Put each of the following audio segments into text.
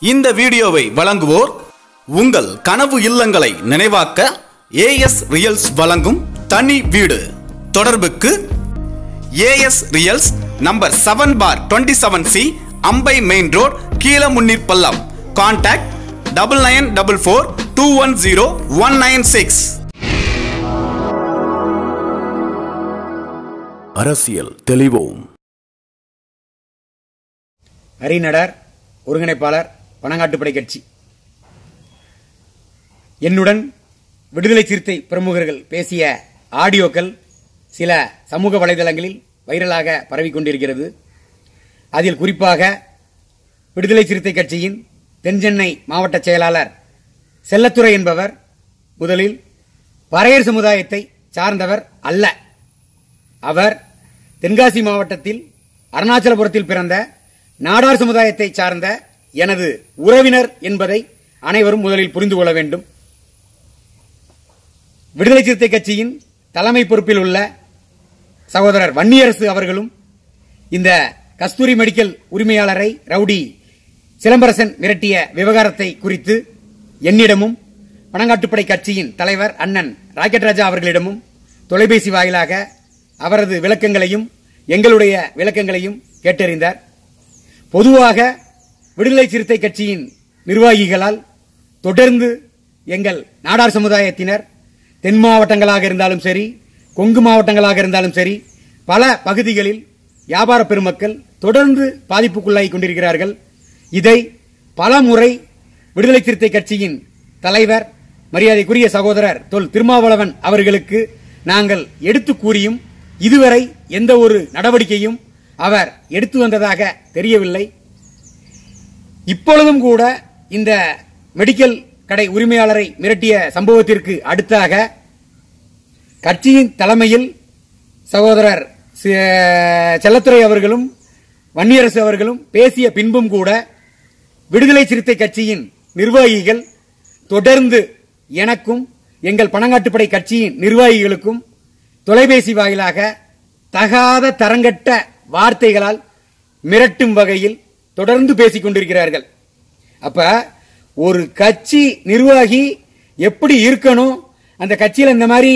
இந்த வீடியோவை வழங்குவோர் உங்கள் கனவு இல்லங்களை நினைவாக்க ஏஎஸ் ரியல்ஸ் வழங்கும் தனி வீடு தொடர்புக்கு AS reals number seven four twenty seven C Ambai main road Keezhamunneer Pallam contact double nine double four two one zero one nine six அரசியல் தெளிவோம் ஹரிநடர் ஒருங்கிணைப்பாளர் பனங்காட்டுப்படை கட்சி என்னுடன் விடுதலை சிறுத்தை பிரமுகர்கள் பேசிய ஆடியோக்கள் சில சமூக வலைதளங்களில் வைரலாக பரவிக் கொண்டிருக்கிறது அதில் குறிப்பாக விடுதலை சிறுத்தை கட்சியின் தென்சென்னை மாவட்ட செயலாளர் செல்லத்துறை என்பவர் முதலில் பறையர் சமுதாயத்தை சார்ந்தவர் அல்ல அவர் தென்காசி மாவட்டத்தில் அருணாச்சலபுரத்தில் பிறந்த நாடார் சமுதாயத்தை சார்ந்த எனது உறவினர் என்பதை அனைவரும் முதலில் புரிந்து கொள்ள வேண்டும் விடுதலை சிறுத்தை கட்சியின் தலைமை பொறுப்பில் உள்ள சகோதரர் வன்னியரசு அவர்களும் இந்த கஸ்தூரி மெடிக்கல் உரிமையாளரை ரவுடி சிலம்பரசன் மிரட்டிய விவகாரத்தை குறித்து என்னிடமும் பனங்காட்டுப்படை கட்சியின் தலைவர் அண்ணன் ராக்கெட் ராஜா அவர்களிடமும் தொலைபேசி வாயிலாக அவரது விளக்கங்களையும் எங்களுடைய விளக்கங்களையும் கேட்டறிந்தார் பொதுவாக விடுதலை சிறுத்தை கட்சியின் நிர்வாகிகளால் தொடர்ந்து எங்கள் நாடார் சமுதாயத்தினர் தென் மாவட்டங்களாக இருந்தாலும் சரி கொங்கு மாவட்டங்களாக இருந்தாலும் சரி பல பகுதிகளில் வியாபார பெருமக்கள் தொடர்ந்து பாதிப்புக்குள்ளாகி கொண்டிருக்கிறார்கள் இதை பல முறை விடுதலை சிறுத்தை கட்சியின் தலைவர் மரியாதைக்குரிய சகோதரர் தொல் திருமாவளவன் அவர்களுக்கு நாங்கள் எடுத்து கூறியும் இதுவரை எந்த ஒரு நடவடிக்கையும் அவர் எடுத்து வந்ததாக தெரியவில்லை இப்பொழுதும் கூட இந்த மெடிக்கல் கடை உரிமையாளரை மிரட்டிய சம்பவத்திற்கு அடுத்தாக கட்சியின் தலைமையில் சகோதரர் சி- செல்லத்துறை அவர்களும் வன்னியரசு அவர்களும் பேசிய பின்பும் கூட விடுதலை சிறுத்தை கட்சியின் நிர்வாகிகள் தொடர்ந்து எனக்கும் எங்கள் பணங்காட்டுப்படை கட்சியின் நிர்வாகிகளுக்கும் தொலைபேசி வாயிலாக தகாத தரங்கட்ட வார்த்தைகளால் மிரட்டும் வகையில் தொடர்ந்து பேசிக் கொண்டிருக்கிறார்கள் அப்ப ஒரு கட்சி நிர்வாகி எப்படி இருக்கணும் அந்த கட்சியில இந்த மாதிரி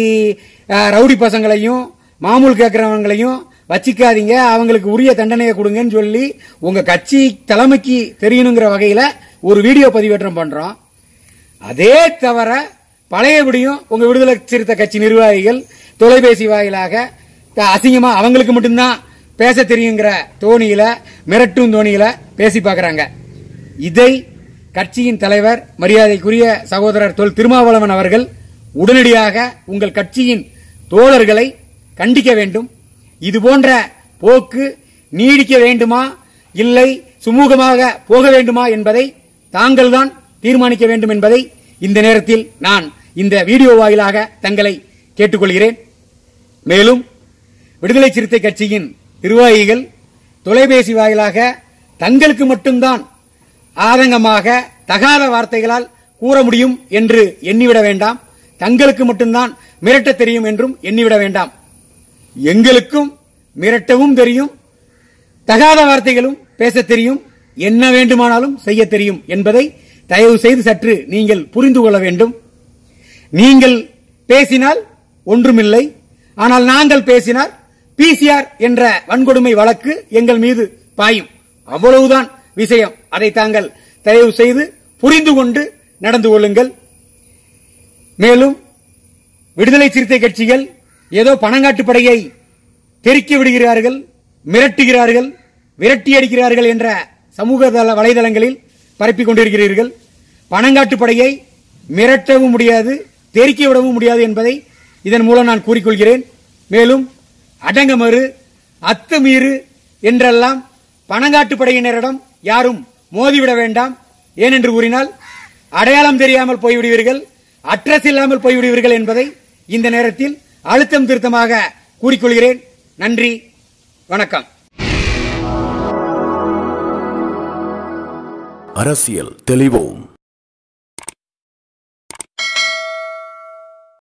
அஹ், ரவுடி பசங்களையும் மாமூல் கேட்கறவங்களையும் வச்சிக்காதீங்க அவங்களுக்கு உரிய தண்டனையை கொடுங்கன்னு சொல்லி உங்க கட்சி தலைமைக்கு தெரியணுங்கிற வகையில ஒரு வீடியோ பதிவேற்றம் பண்றோம் அதே தவிர பழையபடியும் உங்க விடுதலை சிறுத்தை கட்சி நிர்வாகிகள் தொலைபேசி வாயிலாக த- அசிங்கமா அவங்களுக்கு மட்டும்தான் பேச தெரியுங்கிற தோணியில மிரட்டும் தோணியில பேசி பார்க்கறாங்க இதை கட்சியின் தலைவர் மரியாதைக்குரிய சகோதரர் தொல் திருமாவளவன் அவர்கள் உடனடியாக உங்கள் கட்சியின் தோழர்களை கண்டிக்க வேண்டும் இது போன்ற போக்கு நீடிக்க வேண்டுமா இல்லை சுமூகமாக போக வேண்டுமா என்பதை தாங்கள்தான் தீர்மானிக்க வேண்டும் என்பதை இந்த நேரத்தில் நான் இந்த வீடியோ வாயிலாக தங்களை கேட்டுக்கொள்கிறேன் மேலும் விடுதலை சிறுத்தை கட்சியின் நிர்வாகிகள் தொலைபேசி வாயிலாக தங்களுக்கு மட்டும்தான் ஆதங்கமாக தகாத வார்த்தைகளால் கூற முடியும் என்று எண்ணிவிட வேண்டாம் தங்களுக்கு மட்டும்தான் மிரட்ட தெரியும் என்றும் எண்ணிவிட வேண்டாம் எங்களுக்கும் மிரட்டவும் தெரியும் தகாத வார்த்தைகளும் பேச தெரியும் என்ன வேண்டுமானாலும் செய்ய தெரியும் என்பதை தயவு செய்து சற்று நீங்கள் புரிந்து கொள்ள வேண்டும் நீங்கள் பேசினால் ஒன்றுமில்லை ஆனால் நாங்கள் பேசினால் பிசிஆர் என்ற வன்கொடுமை வழக்கு எங்கள் மீது பாயும் அவ்வளவுதான் விஷயம் அதை தாங்கள் தயவு செய்து புரிந்து கொண்டு நடந்து கொள்ளுங்கள் மேலும் விடுதலை சிறுத்தை கட்சிகள் ஏதோ பணங்காட்டு படையை தெறிக்க விடுகிறார்கள் மிரட்டுகிறார்கள் விரட்டி அடிக்கிறார்கள் என்ற சமூக தள வலைதளங்களில் பரப்பிக் கொண்டிருக்கிறீர்கள் பணங்காட்டு படையை மிரட்டவும் முடியாது தெறிக்க விடவும் முடியாது என்பதை இதன் மூலம் நான் கூறிக்கொள்கிறேன் மேலும் அடங்கமறு அத்துமீறு என்றெல்லாம் பணங்காட்டு படையினரிடம் யாரும் மோதிவிட வேண்டாம் ஏனென்று கூறினால் அடையாளம் தெரியாமல் போய்விடுவீர்கள் அட்ரஸ் இல்லாமல் போய்விடுவீர்கள் என்பதை இந்த நேரத்தில் அழுத்தம் திருத்தமாக கூறிக்கொள்கிறேன் நன்றி வணக்கம் அரசியல் தெளிவோம்